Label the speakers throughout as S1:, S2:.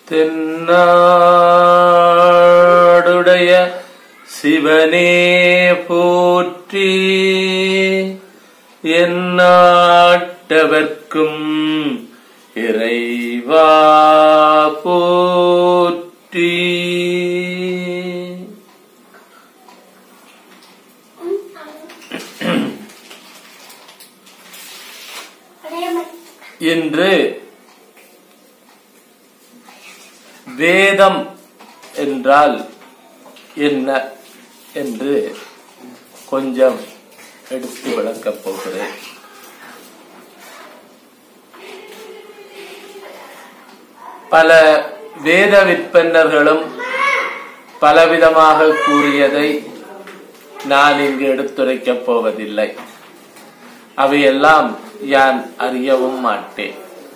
S1: தென்னாடுடைய சிவனே போற்றி எந்நாட்டவர்க்கும் இறைவா போற்றி இன்று வேதம் என்றால் என்ன என்று கொஞ்சம் எடுத்து விளக்கப் போகிறேன் பல வேத விற்பன்னர்களும் பலவிதமாக கூறியதை நான் இங்கு எடுத்துரைக்கப் போவதில்லை அவையெல்லாம் யான் அறியவும் மாட்டேன்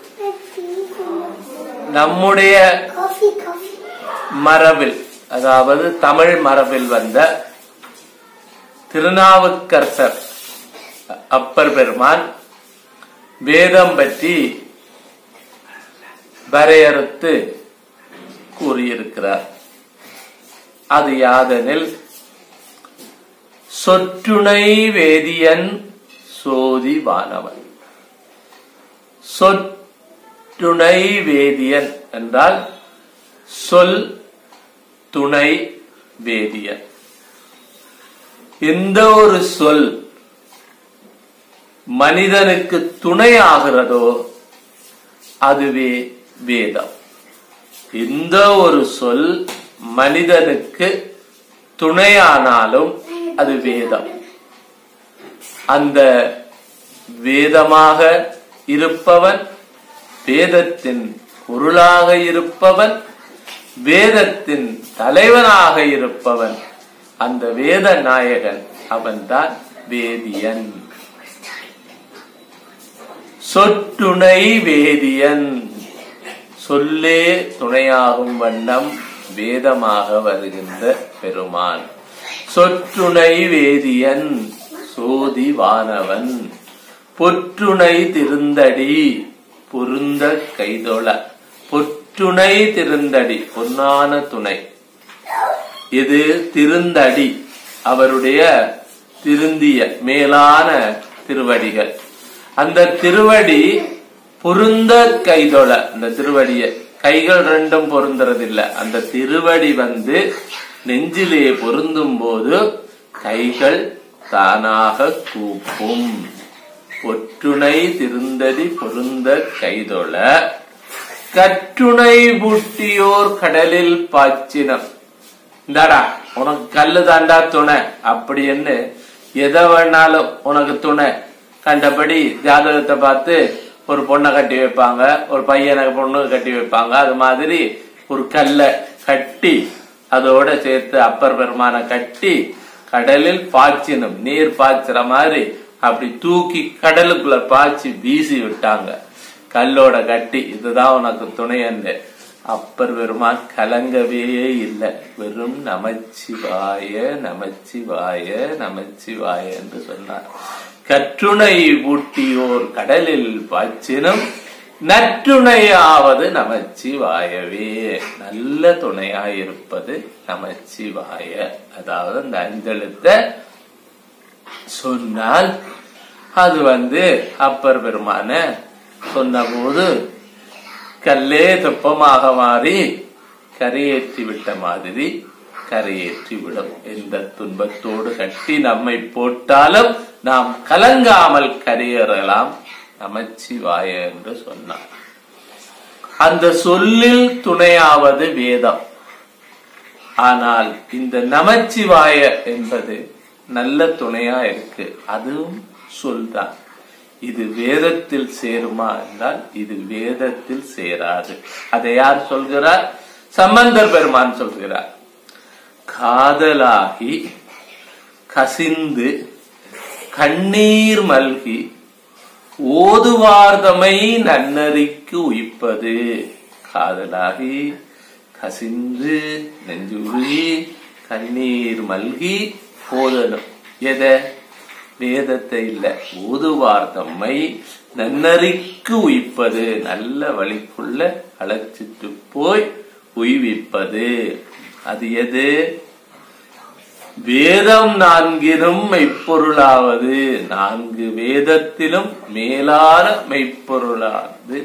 S1: நம்முடைய
S2: காஃபி காஃபி
S1: மரபில் அதாவது தமிழ் மரபில் வந்த திருநாவுக்கரசர் அப்பர் பெருமான் வேதம் பற்றி வரையறுத்து கூறியிருக்கிறார் அது யாதெனில் சொற்றுணை வேதியன் சோதி வானவன் சொற்றுணை வேதியன் என்றால் சொல் துணை வேதியன் எந்த ஒரு சொல் மனிதனுக்கு துணை ஆகிறதோ அதுவே வேதம் எந்த ஒரு சொல் மனிதனுக்கு துணையானாலும் அது வேதம் அந்த வேதமாக இருப்பவன் வேதத்தின் பொருளாக இருப்பவன் வேதத்தின் தலைவனாக இருப்பவன் அந்த வேத நாயகன் அவன்தான் வேதியன் சொற்றுணை வேதியன் சொல்லே துணையாகும் வண்ணம் வேதமாக வருகின்ற பெருமான் சொற்றுணை வேதியன் சோதி வானவன் பொற்றுணை திருந்தடி பொருந்த கைதொழ பொற்றுணை திருந்தடி பொன்னான துணை இது திருந்தடி அவருடைய திருந்திய மேலான திருவடிகள் அந்த திருவடி பொருந்த கைதொழ அந்த திருவடிய கைகள் ரெண்டும் பொருந்துறதில்ல அந்த திருவடி வந்து நெஞ்சிலே பொருந்தும் போது கைகள் தானாக கூப்பும் பொற்றுணை திருந்தடி பொருந்த கைதொழ கற்றுணை பூட்டியோர் கடலில் பாய்ச்சினம் இந்தாடா உனக்கு கல்லு தாண்டா துணை அப்படின்னு எதை வேணாலும் உனக்கு துணை கண்டபடி ஜாதகத்தை பார்த்து ஒரு பொண்ணை கட்டி வைப்பாங்க ஒரு பையனை பொண்ணு கட்டி வைப்பாங்க அது மாதிரி ஒரு கல்லை கட்டி அதோட சேர்த்து அப்பர் பெருமான கட்டி கடலில் பாய்ச்சினும் நீர் பாய்ச்சுற மாதிரி அப்படி தூக்கி கடலுக்குள்ள பாய்ச்சி வீசி விட்டாங்க கல்லோட கட்டி இதுதான் உனக்கு துணையன்னு அப்பர் பெருமான் கலங்கவே இல்லை வெறும் நமச்சிவாய நமச்சிவாய நமச்சிவாய என்று சொன்னார் கற்றுணை ஊட்டியோர் கடலில் பாய்ச்சினும் நற்றுணையாவது நமச்சிவாயவே நல்ல துணையாயிருப்பது நமச்சிவாய அதாவது அந்த அஞ்செழுத்த சொன்னால் அது வந்து அப்பர் பெருமான சொன்னபோது கல்லே தெப்பமாக மாறி கரையேற்றி விட்ட மாதிரி கரையேற்றி விடும் எந்த துன்பத்தோடு கட்டி நம்மை போட்டாலும் நாம் கலங்காமல் கரையேறலாம் நமச்சிவாய என்று சொன்னார் அந்த சொல்லில் துணையாவது வேதம் ஆனால் இந்த நமச்சிவாய என்பது நல்ல துணையா இருக்கு அதுவும் சொல்தான் இது வேதத்தில் சேருமா என்றால் இது வேதத்தில் சேராது அதை யார் சொல்கிறார் சம்பந்தர் பெருமான் சொல்கிறார் காதலாகி கசிந்து கண்ணீர் மல்கி ஓதுவார்தமை நன்னறிக்கு உயிப்பது காதலாகி கசிந்து நெஞ்சுருகி கண்ணீர் மல்கி ஓதணும் எதை வேதத்தை இல்ல ஓதுவார் தம்மை நன்னறிக்கு உயிப்பது நல்ல வழிக்குள்ள அழைச்சிட்டு போய் உய்விப்பது அது எது வேதம் நான்கிலும் மெய்ப்பொருளாவது நான்கு வேதத்திலும் மேலான மெய்ப்பொருளாவது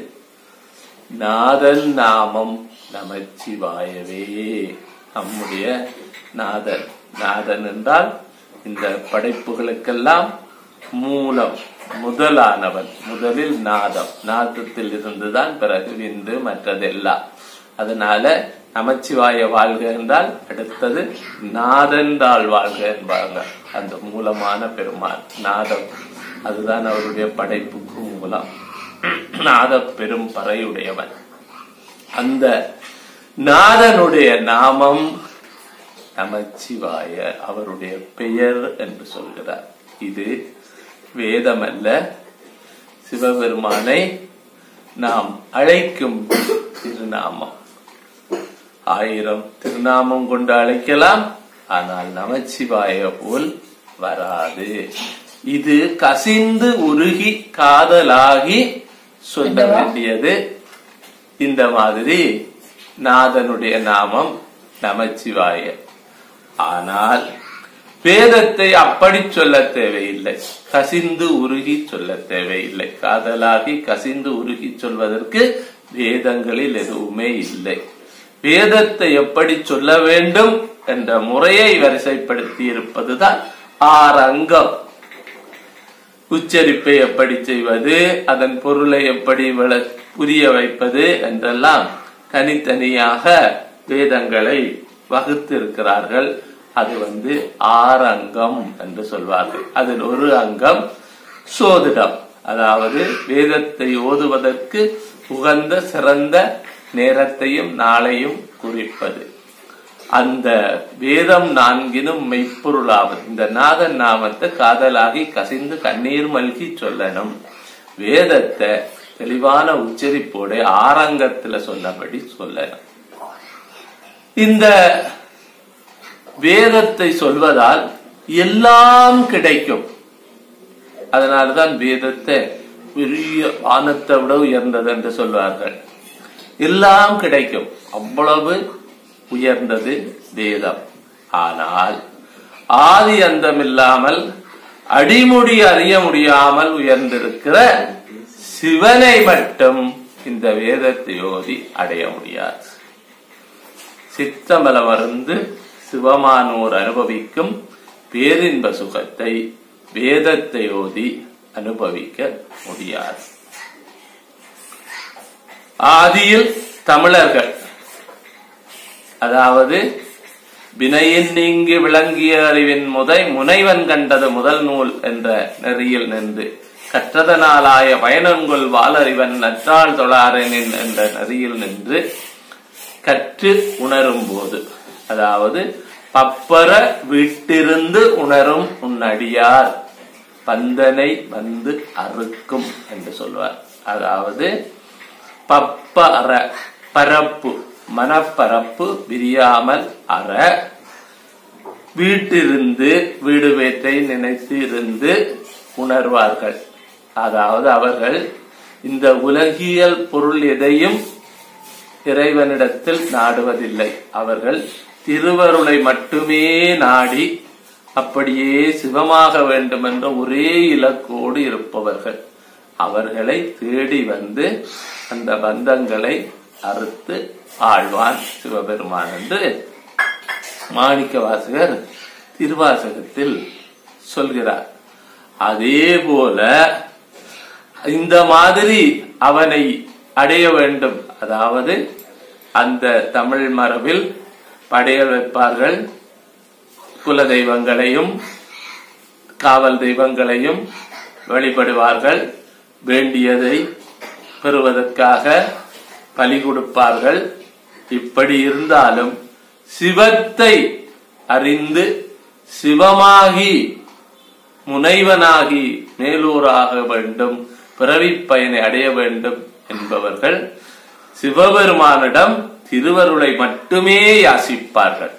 S1: நாதன் நாமம் நமச்சிவாயவே நம்முடைய நாதன் நாதன் என்றால் இந்த படைப்புகளுக்கெல்லாம் மூலம் முதலானவன் முதலில் நாதம் நாதத்தில் இருந்துதான் பிறகு விந்து மற்றதெல்லாம் அதனால நமச்சிவாய வாழ்க என்றால் அடுத்தது நாதந்தாள் வாழ்க என்பாங்க அந்த மூலமான பெருமான் நாதம் அதுதான் அவருடைய படைப்புக்கு மூலம் நாத பெரும் பறையுடையவன் அந்த நாதனுடைய நாமம் நமச்சிவாய அவருடைய பெயர் என்று சொல்கிறார் இது வேதம் அல்ல சிவபெருமானை நாம் அழைக்கும் திருநாமம் ஆயிரம் திருநாமம் கொண்டு அழைக்கலாம் ஆனால் நமச்சிவாய போல் வராது இது கசிந்து உருகி காதலாகி சொல்ல வேண்டியது இந்த மாதிரி நாதனுடைய நாமம் நமச்சிவாய ஆனால் வேதத்தை அப்படி சொல்ல தேவையில்லை கசிந்து உருகி சொல்ல தேவையில்லை காதலாகி கசிந்து உருகி சொல்வதற்கு வேதங்களில் எதுவுமே இல்லை வேதத்தை எப்படி சொல்ல வேண்டும் என்ற முறையை வரிசைப்படுத்தி இருப்பதுதான் ஆறங்கம் உச்சரிப்பை எப்படி செய்வது அதன் பொருளை எப்படி விள- புரிய வைப்பது என்றெல்லாம் தனித்தனியாக வேதங்களை வகுத்திருக்கிறார்கள் அது வந்து ஆறு அங்கம் என்று சொல்வார்கள் அதில் ஒரு அங்கம் சோதிடம் அதாவது வேதத்தை ஓதுவதற்கு உகந்த சிறந்த நேரத்தையும் நாளையும் குறிப்பது அந்த வேதம் நான்கினும் மெய்ப்பொருளாவது இந்த நாதன் நாமத்தை காதலாகி கசிந்து கண்ணீர் மல்கி சொல்லணும் வேதத்தை தெளிவான உச்சரிப்போட ஆரங்கத்துல சொன்னபடி சொல்லணும் இந்த வேதத்தை சொல்வதால் எல்லாம் கிடைக்கும் அதனால்தான் வேதத்தை பெரிய வானத்தை விட உயர்ந்தது என்று சொல்வார்கள் எல்லாம் கிடைக்கும் அவ்வளவு உயர்ந்தது வேதம் ஆனால் ஆதி அந்தமில்லாமல் அடிமுடி அறிய முடியாமல் உயர்ந்திருக்கிற சிவனை மட்டும் இந்த வேதத்தை ஓதி அடைய முடியாது சித்தமலமருந்து சிவமானோர் அனுபவிக்கும் பேரின்ப சுகத்தை வேதத்தை ஓதி அனுபவிக்க முடியாது ஆதியில் தமிழர்கள் அதாவது வினையின் நீங்கி விளங்கிய அறிவின் முதை முனைவன் கண்டது முதல் நூல் என்ற நெறியில் நின்று கற்றதனாலாய பயனன்கொள் வாலறிவன் நற்றாள் தொழாரனின் என்ற நெறியில் நின்று கற்று உணரும் போது அதாவது பப்பர விட்டிருந்து உணரும் உன்னடியார் பந்தனை வந்து அறுக்கும் என்று சொல்வார் அதாவது பப்ப அற பரப்பு மனப்பரப்பு விரியாமல் அற வீட்டிருந்து வீடு வேற்றை நினைத்து இருந்து உணர்வார்கள் அதாவது அவர்கள் இந்த உலகியல் பொருள் எதையும் இறைவனிடத்தில் நாடுவதில்லை அவர்கள் திருவருளை மட்டுமே நாடி அப்படியே சிவமாக வேண்டும் என்ற ஒரே இலக்கோடு இருப்பவர்கள் அவர்களை தேடி வந்து அந்த பந்தங்களை அறுத்து ஆழ்வான் சிவபெருமான் என்று மாணிக்க வாசகர் திருவாசகத்தில் சொல்கிறார் அதே போல இந்த மாதிரி அவனை அடைய வேண்டும் அதாவது அந்த தமிழ் மரபில் படையல் வைப்பார்கள் குல தெய்வங்களையும் காவல் தெய்வங்களையும் வழிபடுவார்கள் வேண்டியதை பெறுவதற்காக பலி கொடுப்பார்கள் இப்படி இருந்தாலும் சிவத்தை அறிந்து சிவமாகி முனைவனாகி மேலூராக வேண்டும் பிறவிப் பயனை அடைய வேண்டும் என்பவர்கள் சிவபெருமானிடம் திருவருளை மட்டுமே யாசிப்பார்கள்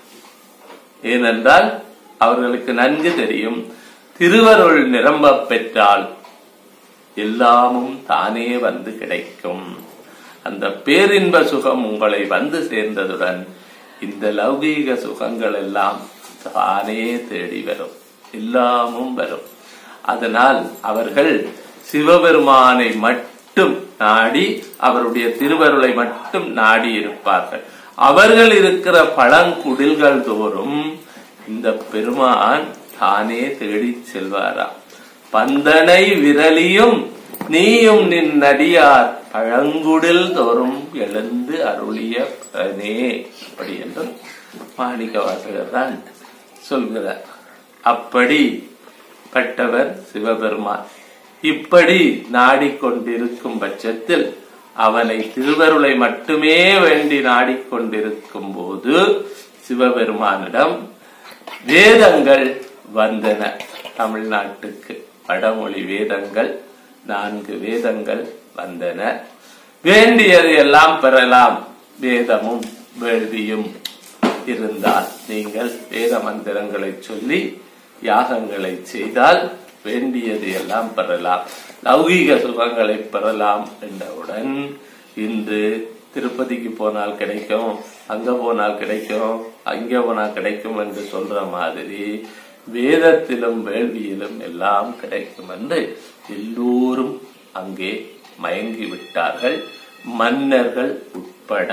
S1: ஏனென்றால் அவர்களுக்கு நன்கு தெரியும் திருவருள் நிரம்ப பெற்றால் எல்லாமும் தானே வந்து கிடைக்கும் அந்த பேரின்ப சுகம் உங்களை வந்து சேர்ந்ததுடன் இந்த லௌகீக சுகங்கள் எல்லாம் தானே தேடி வரும் எல்லாமும் வரும் அதனால் அவர்கள் சிவபெருமானை மட்டும் நாடி அவருடைய திருவருளை மட்டும் நாடி இருப்பார்கள் அவர்கள் இருக்கிற பழங்குடில்கள் தோறும் இந்த பெருமான் தானே தேடி செல்வாராம் பந்தனை விரலியும் நீயும் நின் நடியார் பழங்குடில் தோறும் எழுந்து அருளிய பரனே அப்படி என்றும் மாணிக்க வாசகர் தான் சொல்கிறார் அப்படி பட்டவர் சிவபெருமான் இப்படி நாடிக்கொண்டிருக்கும் பட்சத்தில் அவனை திருவருளை மட்டுமே வேண்டி நாடிக்கொண்டிருக்கும் போது சிவபெருமானிடம் வேதங்கள் வந்தன தமிழ்நாட்டுக்கு வடமொழி வேதங்கள் நான்கு வேதங்கள் வந்தன வேண்டியது எல்லாம் பெறலாம் வேதமும் வேள்வியும் இருந்தால் நீங்கள் வேத மந்திரங்களை சொல்லி யாகங்களை செய்தால் வேண்டியது எல்லாம் பெறலாம் லௌகீக சுகங்களை பெறலாம் என்றவுடன் இன்று திருப்பதிக்கு போனால் கிடைக்கும் அங்க போனால் கிடைக்கும் அங்க போனால் கிடைக்கும் என்று சொல்ற மாதிரி வேதத்திலும் வேள்வியிலும் எல்லாம் கிடைக்கும் என்று எல்லோரும் அங்கே மயங்கி விட்டார்கள் மன்னர்கள் உட்பட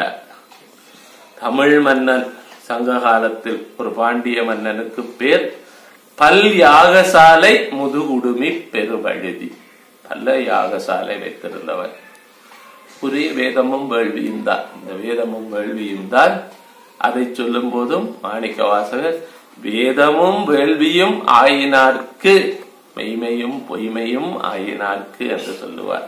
S1: தமிழ் மன்னன் சங்க காலத்தில் ஒரு பாண்டிய மன்னனுக்கு பேர் பல் யாகசாலை முதுகுடுமி பெருவழுதி பல்ல யாகசாலை வைத்திருந்தவர் புரிய வேதமும் வேள்வியும் தான் இந்த வேதமும் வேள்வியும் தான் அதை சொல்லும் போதும் மாணிக்க வாசகர் வேதமும் வேள்வியும் ஆயினார்க்கு மெய்மையும் பொய்மையும் ஆயினார்க்கு என்று சொல்லுவார்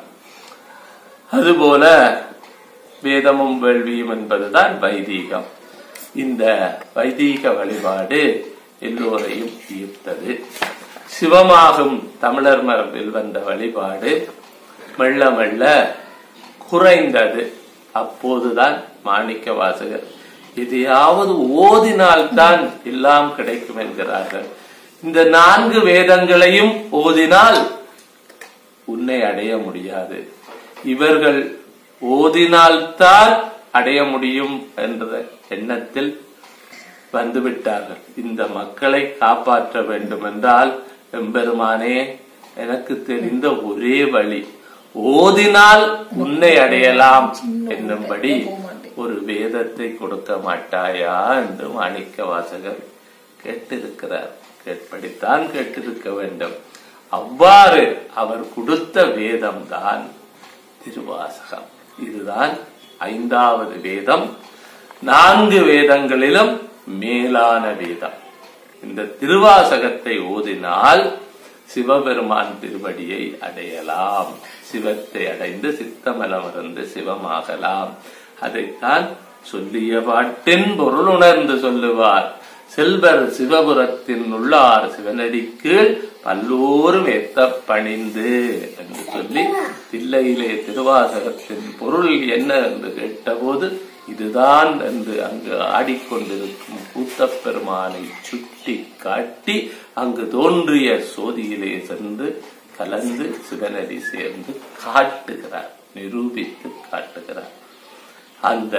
S1: அதுபோல வேதமும் வேள்வியும் என்பதுதான் வைதீகம் இந்த வைதீக வழிபாடு எல்லோரையும் ஈர்த்தது சிவமாகும் தமிழர் மரபில் வந்த வழிபாடு மெல்ல மெல்ல குறைந்தது அப்போதுதான் மாணிக்க வாசகர் எதையாவது ஓதினால்தான் எல்லாம் கிடைக்கும் என்கிறார்கள் இந்த நான்கு வேதங்களையும் ஓதினால் உன்னை அடைய முடியாது இவர்கள் ஓதினால்தான் அடைய முடியும் என்ற எண்ணத்தில் வந்துவிட்டார்கள் இந்த மக்களை காப்பாற்ற வேண்டும் என்றால் எம்பெருமானே எனக்கு தெரிந்த ஒரே வழி ஓதினால் உன்னை அடையலாம் என்னும்படி ஒரு வேதத்தை கொடுக்க மாட்டாயா என்று மாணிக்க வாசகர் கேட்டிருக்கிறார் கேட்படித்தான் கேட்டிருக்க வேண்டும் அவ்வாறு அவர் கொடுத்த வேதம் தான் திருவாசகம் இதுதான் ஐந்தாவது வேதம் நான்கு வேதங்களிலும் மேலான வேதம் இந்த திருவாசகத்தை ஓதினால் சிவபெருமான் திருவடியை அடையலாம் சிவத்தை அடைந்து சித்தமலமர்ந்து சிவமாகலாம் அதைத்தான் சொல்லிய பாட்டின் பொருள் உணர்ந்து சொல்லுவார் செல்வர் சிவபுரத்தின் உள்ளார் சிவனடி கீழ் பல்லோரும் எத்த பணிந்து என்று சொல்லி தில்லையிலே திருவாசகத்தின் பொருள் என்ன என்று கேட்டபோது இதுதான் என்று அங்கு ஆடிக்கொண்டிருக்கும் கூத்தப் பெருமானை சுட்டி காட்டி அங்கு தோன்றிய சோதியிலே சென்று கலந்து சிவனடி சேர்ந்து காட்டுகிறார் நிரூபித்து காட்டுகிறார் அந்த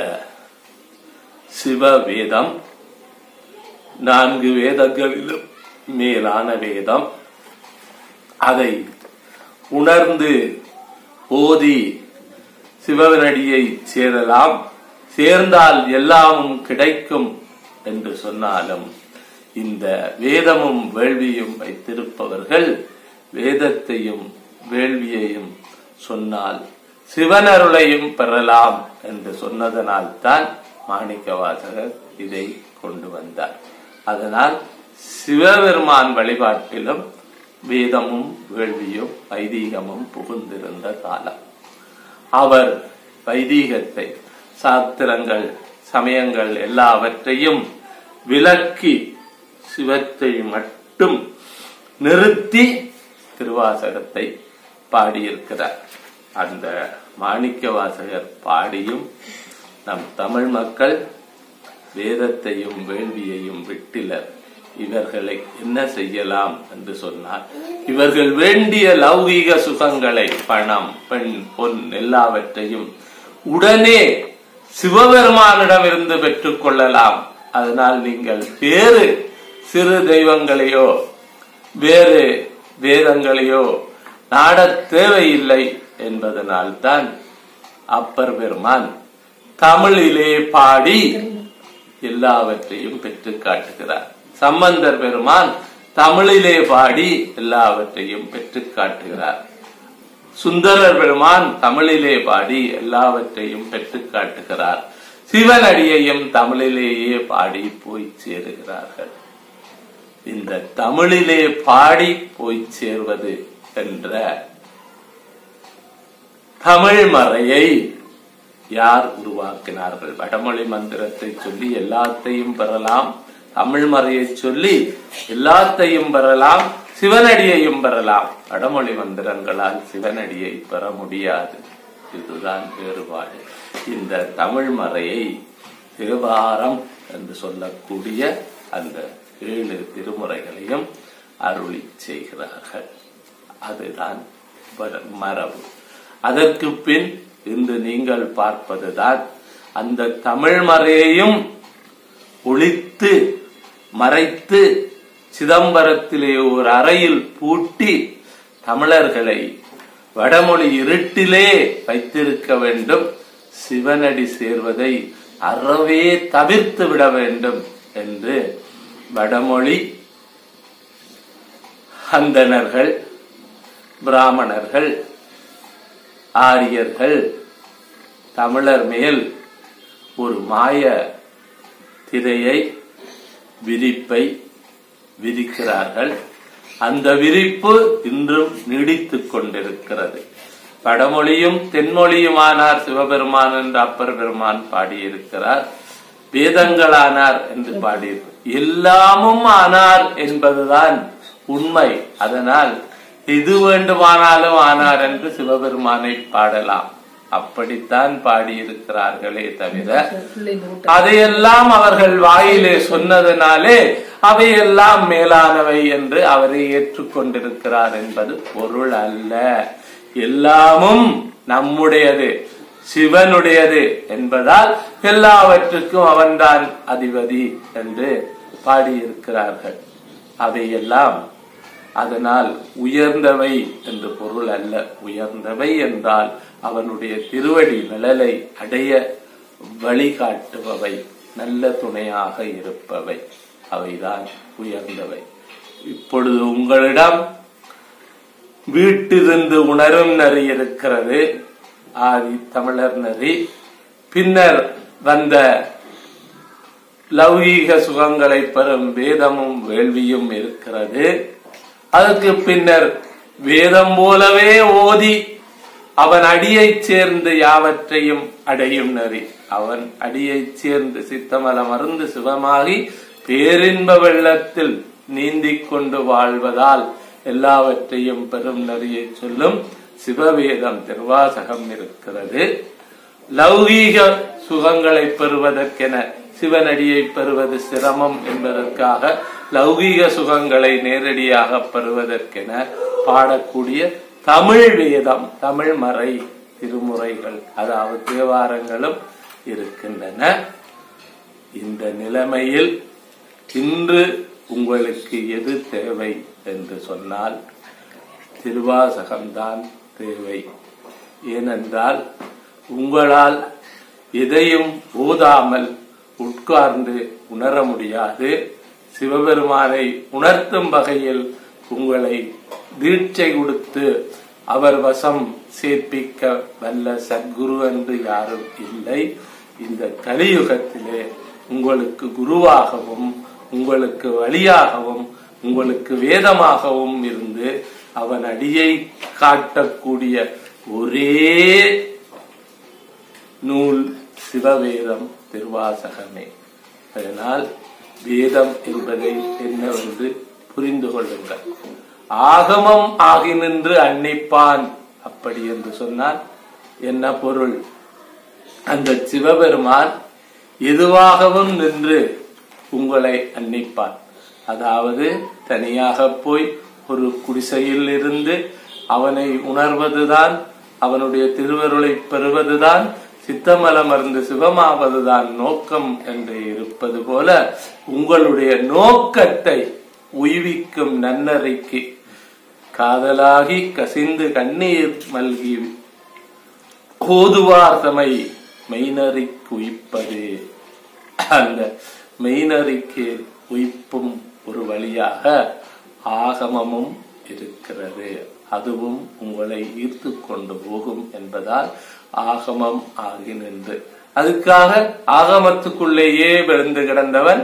S1: சிவ வேதம் நான்கு வேதங்களிலும் மேலான வேதம் அதை உணர்ந்து ஓதி சிவனடியை சேரலாம் சேர்ந்தால் எல்லாமும் கிடைக்கும் என்று சொன்னாலும் இந்த வேதமும் வேள்வியும் வைத்திருப்பவர்கள் வேதத்தையும் வேள்வியையும் சொன்னால் சிவனருளையும் பெறலாம் என்று சொன்னதனால் தான் மாணிக்கவாசகர் இதை கொண்டு வந்தார் அதனால் சிவபெருமான் வழிபாட்டிலும் வேதமும் வேள்வியும் வைதீகமும் புகுந்திருந்த காலம் அவர் வைதீகத்தை சாத்திரங்கள் சமயங்கள் எல்லாவற்றையும் விலக்கி சிவத்தை மட்டும் நிறுத்தி திருவாசகத்தை பாடியிருக்கிறார் அந்த மாணிக்க வாசகர் பாடியும் நம் தமிழ் மக்கள் வேதத்தையும் வேள்வியையும் விட்டிலர் இவர்களை என்ன செய்யலாம் என்று சொன்னார் இவர்கள் வேண்டிய லௌகீக சுகங்களை பணம் பெண் பொன் எல்லாவற்றையும் உடனே சிவபெருமானிடமிருந்து பெற்றுக் கொள்ளலாம் அதனால் நீங்கள் வேறு சிறு தெய்வங்களையோ வேறு வேதங்களையோ நாடத் தேவையில்லை என்பதனால்தான் அப்பர் பெருமான் தமிழிலே பாடி எல்லாவற்றையும் பெற்று காட்டுகிறார் சம்பந்தர் பெருமான் தமிழிலே பாடி எல்லாவற்றையும் பெற்று காட்டுகிறார் சுந்தரர் பெருமான் தமிழிலே பாடி எல்லாவற்றையும் பெற்று காட்டுகிறார் சிவனடியையும் தமிழிலேயே பாடி போய் சேருகிறார்கள் இந்த தமிழிலே பாடி போய் சேர்வது என்ற தமிழ் மறையை யார் உருவாக்கினார்கள் வடமொழி மந்திரத்தை சொல்லி எல்லாத்தையும் பெறலாம் தமிழ் மறையை சொல்லி எல்லாத்தையும் பெறலாம் சிவனடியையும் பெறலாம் வடமொழி மந்திரங்களால் சிவனடியை பெற முடியாது இதுதான் வேறுபாடு இந்த தமிழ் மறையை தேவாரம் என்று சொல்லக்கூடிய அந்த ஏழு திருமுறைகளையும் அருளி செய்கிறார்கள் அதுதான் வர- மரபு அதற்கு பின் இன்று நீங்கள் பார்ப்பதுதான் அந்த தமிழ் மறையையும் ஒளித்து மறைத்து சிதம்பரத்திலே ஒரு அறையில் பூட்டி தமிழர்களை வடமொழி இருட்டிலே வைத்திருக்க வேண்டும் சிவனடி சேர்வதை அறவே தவிர்த்து விட வேண்டும் என்று வடமொழி அந்தணர்கள் பிராமணர்கள் ஆரியர்கள் தமிழர் மேல் ஒரு மாய திரையை விரிப்பை விரிக்கிறார்கள் அந்த விரிப்பு இன்றும் நீடித்துக் கொண்டிருக்கிறது வடமொழியும் தென்மொழியுமானார் சிவபெருமான் என்று அப்பர் பெருமான் பாடியிருக்கிறார் வேதங்களானார் என்று பாடியிருக்கிறார் எல்லாமும் ஆனார் என்பதுதான் உண்மை அதனால் எது வேண்டுமானாலும் ஆனார் என்று சிவபெருமானை பாடலாம் அப்படித்தான் பாடியிருக்கிறார்களே தவிர அதையெல்லாம் அவர்கள் வாயிலே சொன்னதனாலே அவையெல்லாம் மேலானவை என்று அவரை ஏற்றுக்கொண்டிருக்கிறார் என்பது பொருள் அல்ல எல்லாமும் நம்முடையது சிவனுடையது என்பதால் எல்லாவற்றுக்கும் அவன்தான் அதிபதி என்று பாடியிருக்கிறார்கள் அவையெல்லாம் அதனால் உயர்ந்தவை என்று பொருள் அல்ல உயர்ந்தவை என்றால் அவனுடைய திருவடி நிழலை அடைய வழிகாட்டுபவை நல்ல துணையாக இருப்பவை அவைதான் உயர்ந்தவை இப்பொழுது உங்களிடம் வீட்டிலிருந்து உணரும் நெறி இருக்கிறது ஆதி தமிழர் நெறி பின்னர் வந்த லௌகீக சுகங்களை பெறும் வேதமும் வேள்வியும் இருக்கிறது அதற்கு பின்னர் வேதம் போலவே ஓதி அவன் அடியைச் சேர்ந்து யாவற்றையும் அடையும் நெறி அவன் அடியைச் சேர்ந்து சித்தமல மருந்து சிவமாகி பேரின்ப வெள்ளத்தில் நீந்திக் கொண்டு வாழ்வதால் எல்லாவற்றையும் பெரும் நெறியை சொல்லும் சிவவேதம் திருவாசகம் இருக்கிறது லௌகீக சுகங்களை பெறுவதற்கென சிவனடியை பெறுவது சிரமம் என்பதற்காக லௌகீக சுகங்களை நேரடியாக பெறுவதற்கென பாடக்கூடிய தமிழ் வேதம் தமிழ் மறை திருமுறைகள் அதாவது தேவாரங்களும் இருக்கின்றன இந்த நிலைமையில் இன்று உங்களுக்கு எது தேவை என்று சொன்னால் திருவாசகம்தான் தேவை ஏனென்றால் உங்களால் எதையும் ஓதாமல் உட்கார்ந்து உணர முடியாது சிவபெருமானை உணர்த்தும் வகையில் உங்களை தீட்சை கொடுத்து அவர் வசம் சேர்ப்பிக்க வல்ல சத்குரு என்று யாரும் இல்லை இந்த கலியுகத்திலே உங்களுக்கு குருவாகவும் உங்களுக்கு வழியாகவும் உங்களுக்கு வேதமாகவும் இருந்து அவன் அடியை காட்டக்கூடிய ஒரே நூல் சிவவேதம் திருவாசகமே அதனால் வேதம் என்பதை என்னவென்று புரிந்து கொள்ளுங்கள் ஆகமம் ஆகி நின்று அன்னிப்பான் அப்படி என்று சொன்னால் என்ன பொருள் அந்த சிவபெருமான் எதுவாகவும் நின்று உங்களை அன்னிப்பான் அதாவது தனியாக போய் ஒரு குடிசையில் இருந்து அவனை உணர்வதுதான் அவனுடைய திருவருளை பெறுவதுதான் சித்தமலமர்ந்து சுகமாவதுதான் நோக்கம் என்று இருப்பது போல உங்களுடைய நோக்கத்தை உய்விக்கும் நன்னறிக்கு காதலாகி கசிந்து கண்ணீர் மல்கி கோதுவார்தமை மெய்நறி குய்ப்பது அந்த மெய்நறிக்கு உயிப்பும் ஒரு வழியாக ஆகமமும் இருக்கிறது அதுவும் உங்களை ஈர்த்து கொண்டு போகும் என்பதால் ஆகமம் ஆகி நின்று அதுக்காக ஆகமத்துக்குள்ளேயே விழுந்து கிடந்தவன்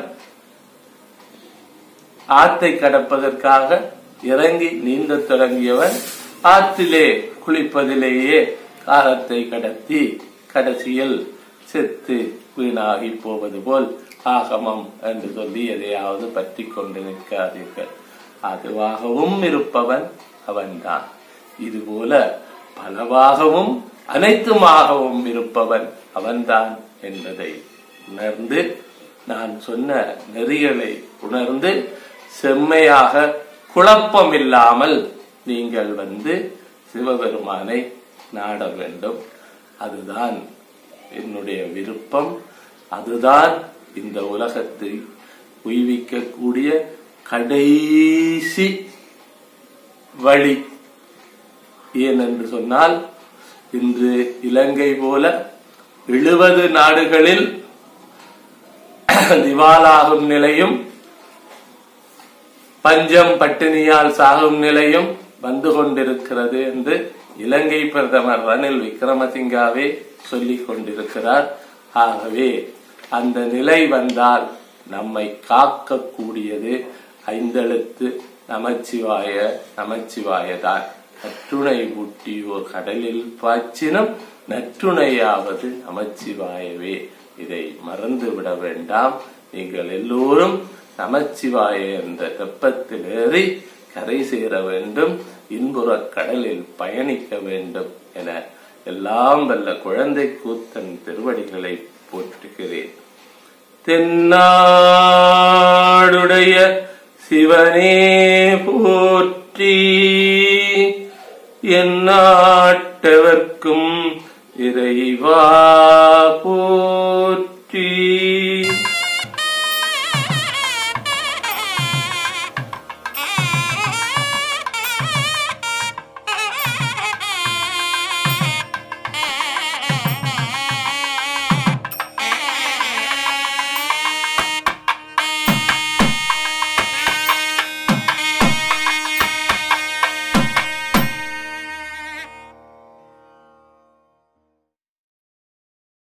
S1: ஆற்றை கடப்பதற்காக இறங்கி நீந்தத் தொடங்கியவன் ஆற்றிலே குளிப்பதிலேயே காலத்தை கடத்தி கடைசியில் செத்து வீணாகி போவது போல் ஆகமம் என்று சொல்லி எதையாவது பற்றி கொண்டு நிற்காதீர்கள் அதுவாகவும் இருப்பவன் அவன்தான் இதுபோல பலவாகவும் அனைத்துமாகவும் இருப்பவன் அவன்தான் என்பதை உணர்ந்து நான் சொன்ன நெறிகளை உணர்ந்து செம்மையாக குழப்பமில்லாமல் நீங்கள் வந்து சிவபெருமானை நாட வேண்டும் அதுதான் என்னுடைய விருப்பம் அதுதான் இந்த உலகத்தை உய்விக்கக்கூடிய கடைசி வழி ஏனென்று சொன்னால் இன்று இலங்கை போல எழுபது நாடுகளில் திவாலாகும் நிலையும் பஞ்சம் பட்டினியால் சாகும் நிலையும் வந்து கொண்டிருக்கிறது என்று இலங்கை பிரதமர் ரணில் விக்ரமசிங்காவே சொல்லிக் கொண்டிருக்கிறார் ஆகவே அந்த நிலை வந்தால் நம்மை காக்கக்கூடியது ஐந்தெழுத்து நமச்சிவாய நமச்சிவாயதான் நற்றுணை ஊட்டியோர் கடலில் பாய்ச்சினும் நற்றுணையாவது நமச்சிவாயவே இதை மறந்து விட வேண்டாம் நீங்கள் எல்லோரும் நமச்சிவாய என்ற வெப்பத்தில் ஏறி கரை சேர வேண்டும் இன்புறக் கடலில் பயணிக்க வேண்டும் என எல்லாம் வல்ல குழந்தை கூத்தன் திருவடிகளை போற்றுகிறேன் தென்னாடுடைய சிவனே போற்றி எந்நாட்டவர்க்கும் இறைவா போற்றி